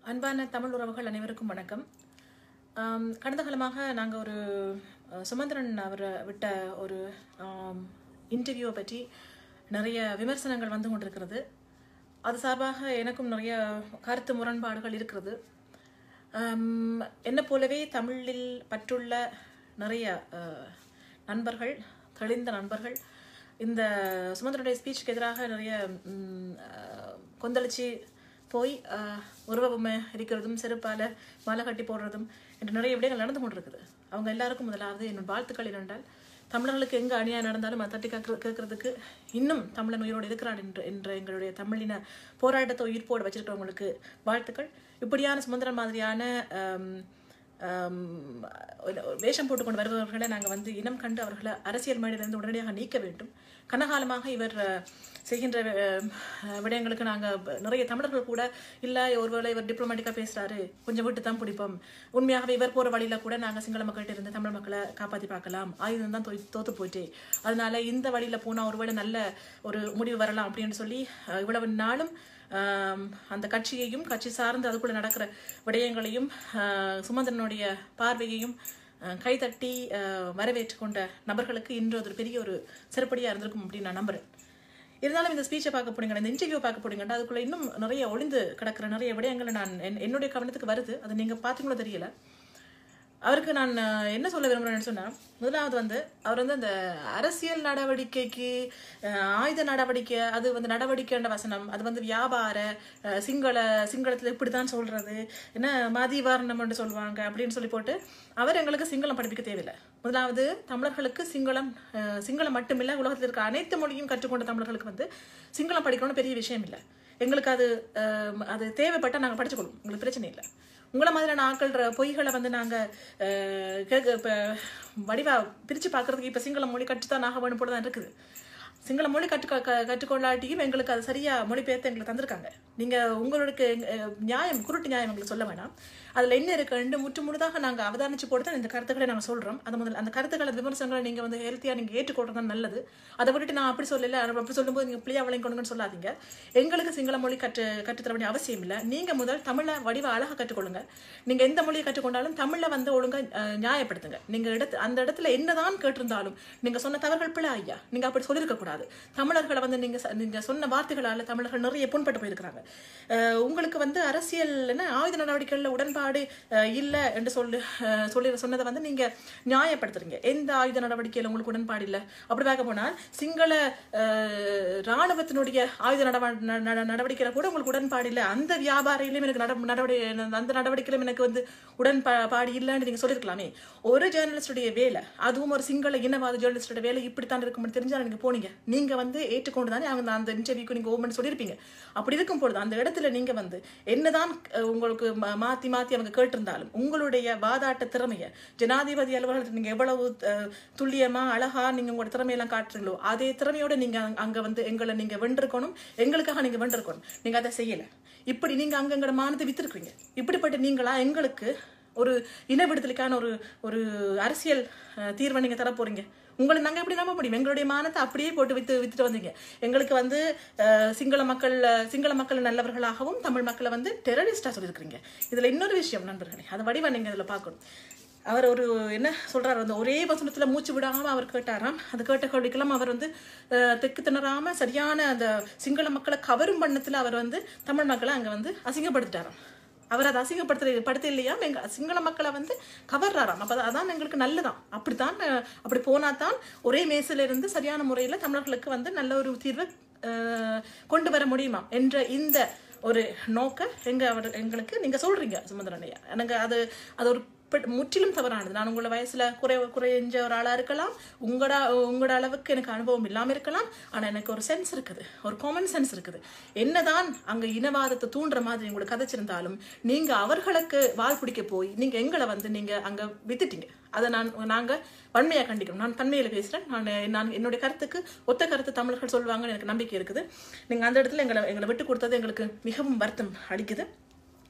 அன்பான தமிழ் உறவுகள் அனைவருக்கும் வணக்கம் ஆம், கடந்த காலமாக நாங்கள் ஒரு அஹ், சுமந்திரன் அவரை விட்ட ஒரு இன்டர்வியூவை பற்றி நிறைய விமர்சனங்கள் வந்து கொண்டிருக்கிறது அது சார்பாக எனக்கும் நிறைய கருத்து முரண்பாடுகள் இருக்கிறது ஆம், என்னை போலவே தமிழில் பற்றுள்ள நிறைய அஹ், நண்பர்கள் தெளிந்த நண்பர்கள் இந்த சுமந்திரனுடைய ஸ்பீச்சுக்கு எதிராக நிறைய ம், அஹ், கொந்தளிச்சு போய் அஹ், உருவபொம்மை இருக்கிறதும் செருப்பால மாலை கட்டி போடுறதும் என்று நிறைய விடயங்கள் நடந்து கொண்டிருக்குது அவங்க எல்லாருக்கும் முதலாவது என்னோட வாழ்த்துக்கள் என்னென்றால் தமிழர்களுக்கு எங்க அநியாயம் நடந்தாலும் அதை தட்டி கேட்க கேட்கறதுக்கு இன்னும் தமிழன் உயிரோடு இருக்கிறான் என்று என்ற எங்களுடைய தமிழின போராட்டத்தை உயிர்ப்போடு வச்சிருக்கிறவங்களுக்கு வாழ்த்துக்கள் இப்படியான சுமந்திரன் மாதிரியான ஆம், ஆம், ஒரு- ஒரு வேஷம் போட்டுக்கொண்டு வருபவர்களை நாங்கள் வந்து இனம் கண்டு அவர்களை அரசியல் மேடையிலிருந்து உடனடியாக நீக்க வேண்டும் கனகாலமாக இவர் அஹ், செய்கின்ற அஹ், விடயங்களுக்கு நாங்கள் நிறைய தமிழர்கள் கூட இல்லை ஒருவேளை இவர் டிப்ளமேட்டிக்காக பேசுகிறாரு கொஞ்சம் விட்டு தான் பிடிப்போம் உண்மையாகவே இவர் போகிற வழியில் கூட நாங்கள் சிங்கள மக்கள்கிட்ட இருந்து தமிழ் மக்களை காப்பாற்றி பார்க்கலாம் ஆயுதம் தான் தோய் தோத்து போயிட்டு அதனால இந்த வழியில் போனால் ஒருவேளை நல்ல ஒரு முடிவு வரலாம் அப்படின்னு சொல்லி அஹ், இவ்வளவு நாளும் ஆம், அந்த கட்சியையும் கட்சி சார்ந்து அதுக்குள்ள நடக்கிற விடயங்களையும் ஆஹ், சுமந்திரனுடைய பார்வையையும் ஆஹ், கைதட்டி ஆஹ், வரவேற்றுக் கொண்ட நபர்களுக்கு இன்று அது ஒரு பெரிய ஒரு சிறப்படியாக இருந்திருக்கும் அப்படின்னு நான் நம்புறேன் இருந்தாலும் இந்த ஸ்பீச்சை பார்க்க போனீங்க இந்த இன்டர்வியூ பார்க்க போனீங்கன்னா அதுக்குள்ள இன்னும் நிறைய ஒளிந்து கிடக்கிற நிறைய விடயங்களை நான் என்- என்னுடைய கவனத்துக்கு வருது அது நீங்க பார்த்தீங்களோ தெரியல அவருக்கு நான் அஹ், என்ன சொல்ல விரும்புறேன்னு சொன்னா முதலாவது வந்து அவர் வந்து அந்த அரசியல் நடவடிக்கைக்கு அஹ், ஆயுத நடவடிக்கை அது வந்து நடவடிக்கைன்ற வசனம் அது வந்து வியாபார அஹ், சிங்கள சிங்களத்துல இப்படித்தான் சொல்றது என்ன மதிவாரணம்னு சொல்லுவாங்க அப்படின்னு சொல்லி போட்டு அவர் எங்களுக்கு சிங்களம் படிப்பிக்க தேவையில்லை முதலாவது தமிழர்களுக்கு சிங்களம் அஹ், சிங்களம் மட்டுமில்லை உலகத்தில் இருக்க அனைத்து மொழியும் கற்றுக்கொண்ட தமிழர்களுக்கு வந்து சிங்களம் படிக்கணும்னு பெரிய விஷயம் இல்லை எங்களுக்கு அது அஹ், அது தேவைப்பட்டால் நாங்கள் படிச்சுக்கொள்வோம் உங்களுக்கு பிரச்சனை இல்லை உங்களை மாதிரியான ஆக்கள்ற பொய்களை வந்து நாங்கள் கேட்க இப்போ வடிவா பிரித்து பார்க்கறதுக்கு இப்போ சிங்கள மொழி கற்றுத்தான் ஆக வேணும் போல தான் இருக்குது சிங்கள மொழி கற்று க- கற்றுக்கொள்ளாட்டியும் எங்களுக்கு அது சரியா மொழிபெயர்த்து எங்களுக்கு தந்திருக்காங்க நீங்க உங்களுக்கு அஹ், நியாயம் குருட்டு நியாயம் எங்களுக்கு சொல்ல வேணாம் அதுல என்ன இருக்குன்னு முற்று முழுதாக நாங்க அவதானிச்சு போட்டு தான் இந்த கருத்துக்களை நாங்க சொல்றோம் அது முதல்ல அந்த கருத்துக்களை விமர்சனங்களை நீங்க வந்து ஹெல்த்தியா நீங்க ஏற்றுக்கொள்றது தான் நல்லது அதை விட்டுட்டு நான் அப்படி சொல்லல அது அப்படி சொல்லும்போது நீங்க பிள்ளையா விளங்கணுங்கன்னு சொல்லாதீங்க எங்களுக்கு சிங்கள மொழி கற்று கற்றுத்தர வேண்டிய அவசியம் இல்லை நீங்க முதல் தமிழை வடிவ அழகா கற்றுக்கொள்ளுங்க நீங்க எந்த மொழியை கற்றுக்கொண்டாலும் தமிழ்ல வந்து ஒழுங்கா அஹ், நியாயப்படுத்துங்க நீங்க இடத்து அந்த இடத்துல என்னதான் கேட்டிருந்தாலும் நீங்க சொன்ன தவறுகள் பிழை ஐயா நீங்க அப்படி சொல்லியிருக்க கூடாது தமிழர்களை வந்து நீங்க ச- நீங்க சொன்ன வார்த்தைகளால தமிழர்கள் நிறைய புண்பட்டு போயிருக்கிறாங்க அஹ், உங்களுக்கு வந்து அரசியல் என்ன ஆயுத நடவடிக்கைகளில் உடன்பாடு அஹ், இல்லை என்று சொல்லி அஹ், சொல்லி சொன்னதை வந்து நீங்க நியாயப்படுத்துறீங்க எந்த ஆயுத நடவடிக்கையில் உங்களுக்கு உடன்பாடு இல்லை அப்படி பார்க்க போனால் சிங்கள அஹ், ராணுவத்தினுடைய ஆயுத நடவ ந- ந- நடவடிக்கையில கூட உங்களுக்கு உடன்பாடு இல்லை அந்த வியாபாரியிலும் எனக்கு நட நடவடிக்கை அந்த நடவடிக்கையிலும் எனக்கு வந்து உடன்பாடு இல்லைன்னு நீங்க சொல்லியிருக்கலாமே ஒரு ஜேர்னலிஸ்டுடைய வேலை அதுவும் ஒரு சிங்கள இனவாத ஜேர்னலிஸ்டோட வேலை இப்படித்தான் இருக்கும்னு தெரிஞ்சா நீங்க போனீங்க நீங்க வந்து ஏற்றுக்கொண்டு தானே அவங்க அந்த இன்டர்வியூக்கு நீங்க ஓமன் சொல்லியிருப்பீங்க அப்படி இருக்கும் பொழுது அந்த இடத்துல நீங்க வந்து என்னதான் அஹ், உங்களுக்கு ம- மாத்தி மாத்தி அவங்க கேட்டிருந்தாலும் உங்களுடைய வாதாட்ட திறமைய ஜனாதிபதி அலுவலகத்தில் நீங்க எவ்வளவு அஹ், துல்லியமா அழகா நீங்க உங்களோட திறமையெல்லாம் காட்டுறீங்களோ அதே திறமையோட நீங்க அங்க- அங்க வந்து எங்களை நீங்க வென்றிருக்கணும் எங்களுக்காக நீங்க வென்றிருக்கணும் நீங்க அதை செய்யல இப்படி நீங்க அங்க எங்களோட மானத்தை வித்திருக்கீங்க இப்படிப்பட்ட நீங்களா எங்களுக்கு ஒரு இன விடுதலைக்கான ஒரு ஒரு அரசியல் அஹ், தீர்வை நீங்க தர போறீங்க உங்களை நாங்க எப்படி நம்ப முடியும் எங்களுடைய மானத்தை அப்படியே போட்டு வித்து வித்துட்டு வந்தீங்க எங்களுக்கு வந்து அஹ், சிங்கள மக்கள் அஹ், சிங்கள மக்கள் நல்லவர்களாகவும் தமிழ் மக்களை வந்து டெரரிஸ்டா சொல்லியிருக்கிறீங்க இதுல இன்னொரு விஷயம் நண்பர்களே அது வடிவா நீங்க இதுல பார்க்கணும் அவர் ஒரு என்ன சொல்றாரு வந்து ஒரே வசனத்துல மூச்சு விடாம அவர் கேட்டாராம் அது கேட்ட கேள்விக்கெல்லாம் அவர் வந்து அஹ், தெக்கு திணறாம சரியான அந்த சிங்கள மக்களை கவரும் பண்ணத்துல அவர் வந்து தமிழ் மக்களை அங்க வந்து அசிங்கப்படுத்திட்டாராம் அவர் அதை அசிங்கப்படுத்த படுத்த இல்லையா எங்க சிங்கள மக்களை வந்து கவர்றாராம் அப்ப அதான் எங்களுக்கு நல்லதான் அப்படித்தான் அஹ், அப்படி போனா தான் ஒரே மேசில இருந்து சரியான முறையில தமிழர்களுக்கு வந்து நல்ல ஒரு தீர்வை அஹ், கொண்டு வர முடியுமா என்ற இந்த ஒரு நோக்க எங்க அவர் எங்களுக்கு நீங்க சொல்றீங்க சுமந்திரனையா எனக்கு அது அது ஒரு பட் முற்றிலும் தவறானது நான் உங்களோட வயசுல குறை குறைஞ்ச ஒரு ஆளா இருக்கலாம் உங்களோட உங்களோட அளவுக்கு எனக்கு அனுபவம் இல்லாம இருக்கலாம் ஆனா எனக்கு ஒரு சென்ஸ் இருக்குது ஒரு காமன் சென்ஸ் இருக்குது என்னதான் அங்க இனவாதத்தை தூண்டுற மாதிரி உங்களுக்கு கதைச்சிருந்தாலும் நீங்க அவர்களுக்கு வால் பிடிக்க போய் நீங்க எங்களை வந்து நீங்க அங்க வித்துட்டீங்க அதை நான் நாங்க வன்மையா கண்டிக்கிறோம் நான் தன்மையில பேசுறேன் நான் நான் என்னுடைய கருத்துக்கு ஒத்த கருத்து தமிழர்கள் சொல்லுவாங்கன்னு எனக்கு நம்பிக்கை இருக்குது நீங்க அந்த இடத்துல எங்களை எங்களை விட்டு கொடுத்தது எங்களுக்கு மிகவும் வருத்தம் அளிக்குது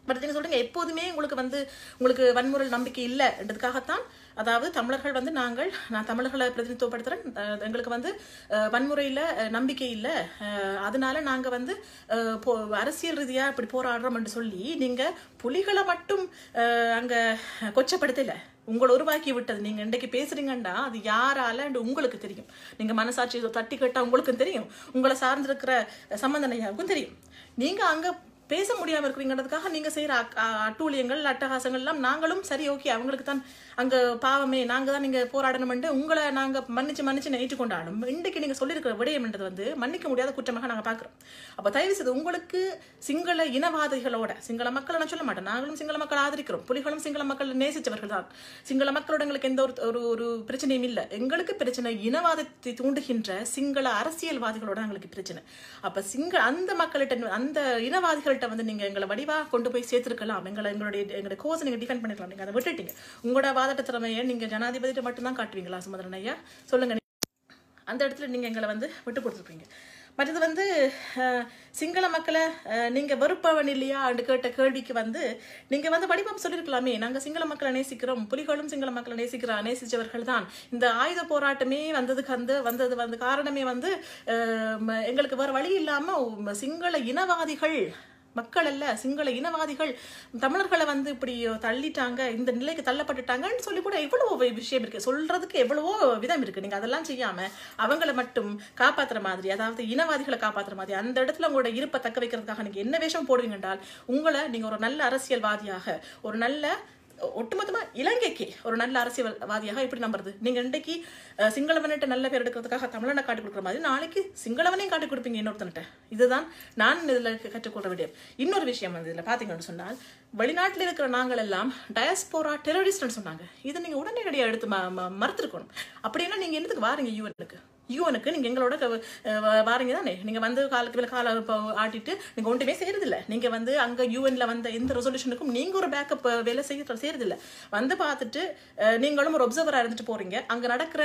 பட் நீங்க சொல்றீங்க எப்போதுமே உங்களுக்கு வந்து உங்களுக்கு வன்முறை நம்பிக்கை இல்லைன்றதுக்காகத்தான் அதாவது தமிழர்கள் வந்து நாங்கள் நான் தமிழர்களை பிரதிநிதித்துவப்படுத்துறேன் அஹ் எங்களுக்கு வந்து அஹ், வன்முறையில அஹ், நம்பிக்கை இல்லை அஹ், அதனால நாங்க வந்து அஹ், போ- அரசியல் ரீதியா இப்படி போராடுறோம் என்று சொல்லி நீங்க புலிகளை மட்டும் அஹ், அங்க கொச்சப்படுத்தல உங்களை உருவாக்கி விட்டது நீங்க இன்றைக்கு பேசுறீங்கன்னா அது யாரால உங்களுக்கு தெரியும் நீங்க மனசாட்சி தட்டி கேட்டா உங்களுக்கும் தெரியும் உங்களை சார்ந்திருக்கிற சம்பந்தனையாவுக்கும் தெரியும் நீங்க அங்க பேச முடியாம இருக்கிறீங்கிறதுக்காக நீங்க செய்யற அக்- அ- அட்டூழியங்கள் அட்டகாசங்கள் எல்லாம் நாங்களும் சரி ஓகே அவங்களுக்கு தான் அங்க பாவமே நாங்க தான் நீங்க போராடணும்னு உங்களை நாங்க மன்னிச்சு மன்னிச்சு ஏற்றுக்கொண்டாலும் இன்றைக்கு நீங்க சொல்லியிருக்கிற விடயம்ன்றது வந்து மன்னிக்க முடியாத குற்றமாக நாங்க பாக்குறோம் அப்ப தயவு செய்து உங்களுக்கு சிங்கள இனவாதிகளோட சிங்கள மக்களை நான் சொல்ல மாட்டேன் நாங்களும் சிங்கள மக்களை ஆதரிக்கிறோம் புலிகளும் சிங்கள மக்கள் நேசிச்சவர்கள் தான் சிங்கள மக்களோட எங்களுக்கு எந்த ஒரு ஒரு ஒரு பிரச்சனையும் இல்லை எங்களுக்கு பிரச்சனை இனவாதத்தை தூண்டுகின்ற சிங்கள அரசியல்வாதிகளோட எங்களுக்கு பிரச்சனை அப்ப சிங்க அந்த மக்கள்கிட்ட அந்த இனவாதிகள்கிட்ட வந்து நீங்க எங்களை வடிவா கொண்டு போய் சேர்த்திருக்கலாம் எங்களை எங்களுடைய எங்களுடைய கோர்ஸ் நீங்க டிஃபெண்ட் பண்ணிருக்கலாம் நீங்க அதை விட்டுட்டீங்க உங்களோட வாதட்ட திறமையை நீங்க ஜனாதிபதிட்ட மட்டும்தான் காட்டுவீங்களா சுமந்திரன் ஐயா சொல்லுங்க அந்த இடத்துல நீங்க எங்களை வந்து விட்டு கொடுத்துருப்பீங்க மற்றது வந்து அஹ், சிங்கள மக்களை அஹ், நீங்க வெறுப்பவன் இல்லையா என்று கேட்ட கேள்விக்கு வந்து நீங்க வந்து வடிவம் சொல்லியிருக்கலாமே நாங்க சிங்கள மக்களை நேசிக்கிறோம் புலிகளும் சிங்கள மக்களை நேசிக்கிறா நேசிச்சவர்கள் தான் இந்த ஆயுத போராட்டமே வந்ததுக்கு வந்து வந்தது வந்து காரணமே வந்து அஹ், ம- எங்களுக்கு வேற வழி இல்லாம உம், சிங்கள இனவாதிகள் மக்கள் அல்ல சிங்கள இனவாதிகள் தமிழர்களை வந்து இப்படி தள்ளிட்டாங்க இந்த நிலைக்கு தள்ளப்பட்டுட்டாங்கன்னு சொல்லி கூட எவ்வளவோ வி- விஷயம் இருக்கு சொல்றதுக்கு எவ்வளவோ விதம் இருக்கு நீங்க அதெல்லாம் செய்யாம அவங்கள மட்டும் காப்பாத்துற மாதிரி அதாவது இனவாதிகளை காப்பாத்துற மாதிரி அந்த இடத்துல உங்களோட இருப்பை தக்க வைக்கிறதுக்காக நீங்க என்ன வேஷம் போடுவீங்க என்றால் உங்களை நீங்க ஒரு நல்ல அரசியல்வாதியாக ஒரு நல்ல ஒட்டுமொத்தமா இலங்கைக்கு ஒரு நல்ல அரசியல்வாதியாக எப்படி நம்புறது நீங்க இன்றைக்கு அஹ், சிங்களவன்கிட்ட நல்ல பேர் எடுக்கிறதுக்காக தமிழனை காட்டி கொடுக்குற மாதிரி நாளைக்கு சிங்களவனையும் காட்டி கொடுப்பீங்க இன்னொருத்தன்ட்ட இதுதான் நான் இதுல கற்றுக்கொள்ள வேண்டிய இன்னொரு விஷயம் வந்து இதுல பாத்தீங்கன்னு சொன்னால் வெளிநாட்டில் இருக்கிற நாங்கள் எல்லாம் டயஸ்போரா டெரரிஸ்ட்னு சொன்னாங்க இதை நீங்க உடனடியாக எடுத்து ம- ம- மறுத்திருக்கணும் அப்படின்னா நீங்க என்னத்துக்கு வாரீங்க யூஎனுக்கு யூஎனுக்கு நீங்க எங்களோட க- அஹ் வ- வாரீங்க தானே நீங்க வந்து காலத்துக்கு மேல கால இப்போ ஆட்டிட்டு நீங்க ஒன்றுமே செய்யறதில்ல நீங்க வந்து அங்க யூஎன்ல வந்த எந்த ரெசல்யூஷனுக்கும் நீங்க ஒரு பேக்கப் வேலை செய்ய செய்யறதில்ல வந்து பார்த்துட்டு அஹ், நீங்களும் ஒரு ஒப்சர்வரா இருந்துட்டு போறீங்க அங்க நடக்கிற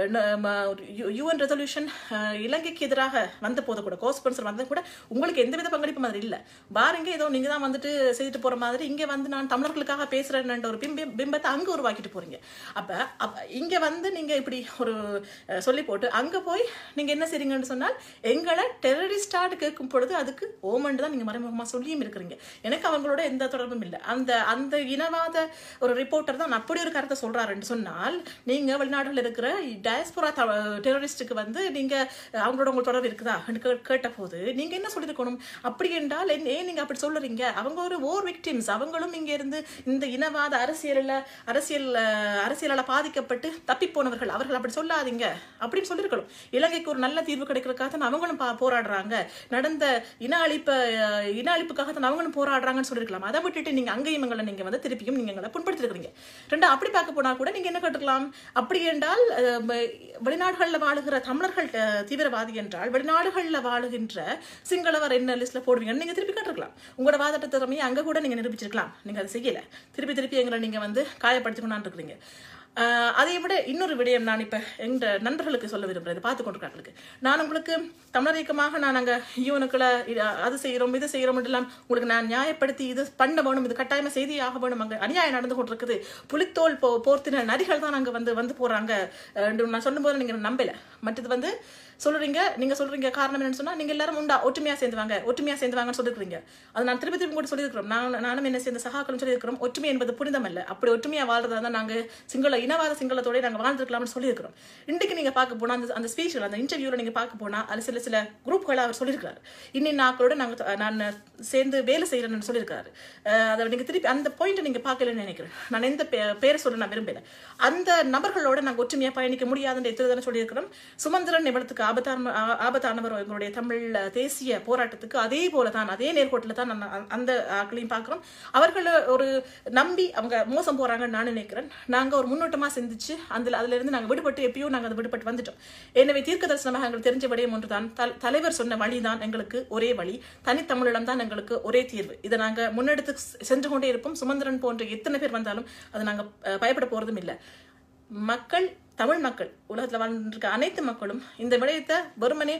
யூஎன் ரெசல்யூஷன் இலங்கைக்கு எதிராக வந்த போது கூட கோஸ்பன்சர் வந்த கூட உங்களுக்கு எந்தவித பங்களிப்பு மாதிரி இல்ல பாருங்க ஏதோ நீங்க தான் வந்துட்டு செய்துட்டு போற மாதிரி இங்க வந்து நான் தமிழர்களுக்காக பேசுறேன்ற ஒரு பிம்ப பிம்பத்தை அங்க உருவாக்கிட்டு போறீங்க அப்ப அப்ப இங்க வந்து நீங்க இப்படி ஒரு அஹ், சொல்லி போட்டு அங்க போய் நீங்க என்ன செய்றீங்கன்னு சொன்னால் எங்களை டெரரிஸ்டாட்டு கேட்கும் பொழுது அதுக்கு ஓமண்டு தான் நீங்க மறைமுகமா சொல்லியும் இருக்கிறீங்க எனக்கு அவங்களோட எந்த தொடர்பும் இல்லை அந்த அந்த இனவாத ஒரு ரிப்போர்ட்டர் தான் அப்படி ஒரு கருத்தை சொல்றாருன்னு சொன்னால் நீங்க வெளிநாடுகள் இருக்கிற டயஸ்போரா டெரரிஸ்டுக்கு வந்து நீங்க அஹ், அவங்களோட உங்களுக்கு தொடர்பு இருக்குதா கேட்ட போது நீங்க என்ன சொல்லியிருக்கணும் அப்படி என்றால் என்ன- ஏன் நீங்க அப்படி சொல்லுறீங்க அவங்க ஒரு ஓர் விக்டிம்ஸ் அவங்களும் இங்க இருந்து இந்த இனவாத அரசியல்ல அரசியல் அஹ், அரசியலால பாதிக்கப்பட்டு தப்பி போனவர்கள் அவர்கள் அப்படி சொல்லாதீங்க அப்படின்னு சொல்லியிருக்கணும் இலங்கைக்கு ஒரு நல்ல தீர்வு கிடைக்கிறதுக்காக தான் அவங்களும் பா- போராடுறாங்க நடந்த இன அழிப்ப அஹ், இன அழிப்புக்காக தான் அவங்களும் போராடுறாங்கன்னு சொல்லியிருக்கலாம் அதை விட்டுட்டு நீங்க அங்கேயும் எங்களை நீங்க வந்து திருப்பியும் நீங்க எங்களை புண்படுத்திருக்கிறீங்க ரெண்டு அப்படி பார்க்க போனா கூட நீங்க என்ன கேட்டுக்கலாம் அப்படி என்றால் அஹ், ம- வெளிநாடுகள்ல வாழுகிற தமிழர்கள் அஹ், தீவிரவாதி என்றால் வெளிநாடுகள்ல வாழுகின்ற சிங்களவர் என்ன லிஸ்ட்ல போடுவீங்கன்னு நீங்க திருப்பி கேட்டிருக்கலாம் உங்களோட வாதட்ட திறமையை அங்க கூட நீங்க நிரூபிச்சிருக்கலாம் நீங்க அதை செய்யல திருப்பி திருப்பி எங்களை நீங்க வந்து காயப்படுத்தி கொண்டாந்து இருக்கிறீங்க ஆஹ் அதை விட இன்னொரு விடயம் நான் இப்ப எங்க நண்பர்களுக்கு சொல்ல விரும்புறேன் பார்த்து கொண்டிருக்காங்களுக்கு நான் உங்களுக்கு தமிழர் இயக்கமாக நான் அங்க யூனுக்குள்ள அது செய்யறோம் இது செய்யறோம் எல்லாம் உங்களுக்கு நான் நியாயப்படுத்தி இது பண்ண வேணும் இது கட்டாயமா செய்தியாக வேணும் அங்க அநியாயம் நடந்து கொண்டிருக்குது புலித்தோல் போ போர்த்தின நரிகள் தான் அங்க வந்து வந்து போறாங்க அஹ் என்று நான் சொல்லும்போது நீங்க நம்பல மற்றது வந்து சொல்றீங்க நீங்க சொல்றீங்க காரணம் என்னன்னு சொன்னா நீங்க எல்லாரும் உண்டா ஒற்றுமையா சேர்ந்து வாங்க ஒற்றுமையா சேர்ந்து வாங்கன்னு சொல்லிருக்கீங்க அது நான் திருப்பி திருப்பி கூட சொல்லியிருக்கிறோம் நான் நானும் என்ன சேர்ந்த சகாக்களும் சொல்லியிருக்கிறோம் ஒற்றுமை என்பது புனிதம் அல்ல அப்படி ஒற்றுமையா வாழ்றதா தான் நாங்க சிங்கள இனவாத சிங்களத்தோட நாங்க வாழ்ந்துருக்கலாம்னு சொல்லியிருக்கிறோம் இன்றைக்கு நீங்க பார்க்க போனா அந்த அந்த ஸ்பீச்சில் அந்த இன்டர்வியூல நீங்க பார்க்க போனா அது சில சில குரூப்களை அவர் சொல்லியிருக்காரு இன்னும் நாக்களோட நாங்க தொ- நான் சேர்ந்து வேலை செய்யறேன்னு சொல்லியிருக்காரு அஹ் அதை நீங்க திருப்பி அந்த பாயிண்ட் நீங்க பார்க்கலன்னு நினைக்கிறேன் நான் எந்த பே- பேரை சொல்ல நான் விரும்பல அந்த நபர்களோட நாங்க ஒற்றுமையா பயணிக்க முடியாதுன்னு எத்தனை தானே சொல்லியிருக்கிறோம் சுமந்திரன் இவளத்துக்கு ஆபத்தான ஆ- ஆபத்தானவர் எங்களுடைய தமிழ் தேசிய போராட்டத்துக்கு அதே போல தான் அதே நேர்கோட்டில் தான் நான் அந்த- அந்த ஆட்களையும் பார்க்கிறோம் அவர்கள் ஒரு நம்பி அவங்க மோசம் போறாங்கன்னு நான் நினைக்கிறேன் நாங்க ஒரு முன்னோட்டமா சிந்திச்சு அதுல அதுல இருந்து நாங்க விடுபட்டு எப்பயோ நாங்க அதை விடுபட்டு வந்துட்டோம் எனவே தீர்க்க தரிசனமாக எங்களுக்கு தெரிஞ்ச விடயம் ஒன்றுதான் தல்- தலைவர் சொன்ன வழிதான் எங்களுக்கு ஒரே வழி தனித்தமிழிடம் தான் எங்களுக்கு ஒரே தீர்வு இதை நாங்க முன்னெடுத்து சென்று கொண்டே இருப்போம் சுமந்திரன் போன்ற எத்தனை பேர் வந்தாலும் அதை நாங்க அஹ், பயப்பட போறதும் இல்லை மக்கள் தமிழ் மக்கள் உலகத்துல வாழ்ந்துருக்க அனைத்து மக்களும் இந்த விடயத்தை வெறுமனே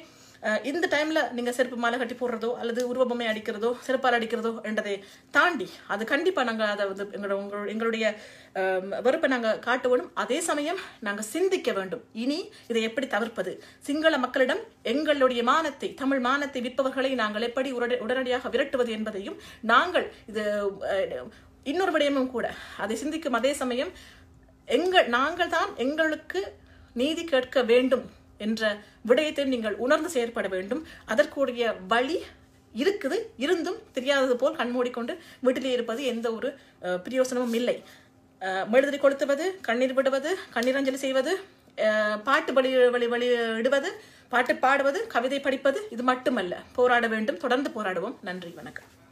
அஹ், இந்த டைம்ல நீங்க செருப்பு மாலை கட்டி போடுறதோ அல்லது உருவபொம்மை அடிக்கிறதோ செருப்பால் அடிக்கிறதோ என்றதை தாண்டி அது கண்டிப்பா நாங்க அதை வந்து எங்களோட உங்களோட- எங்களுடைய அஹ், வெறுப்பை நாங்க காட்ட வேண்டும் அதே சமயம் நாங்க சிந்திக்க வேண்டும் இனி இதை எப்படி தவிர்ப்பது சிங்கள மக்களிடம் எங்களுடைய மானத்தை தமிழ் மானத்தை விற்பவர்களை நாங்கள் எப்படி உடனடி- உடனடியாக விரட்டுவது என்பதையும் நாங்கள் இது அஹ், இன்னொரு விடயமும் கூட அதை சிந்திக்கும் அதே சமயம் எங்கள் நாங்கள் தான் எங்களுக்கு நீதி கேட்க வேண்டும் என்ற விடயத்தை நீங்கள் உணர்ந்து செயற்பட வேண்டும் அதற்குரிய வழி இருக்குது இருந்தும் தெரியாதது போல் கண்மூடிக்கொண்டு வீட்டிலே இருப்பது எந்த ஒரு அஹ், பிரயோசனமும் இல்லை அஹ், மெழுதிரி கொளுத்துவது கண்ணீர் விடுவது கண்ணீரஞ்சலி செய்வது அஹ், பாட்டு வழி வழி வழி இடுவது பாட்டு பாடுவது கவிதை படிப்பது இது மட்டுமல்ல போராட வேண்டும் தொடர்ந்து போராடுவோம் நன்றி வணக்கம்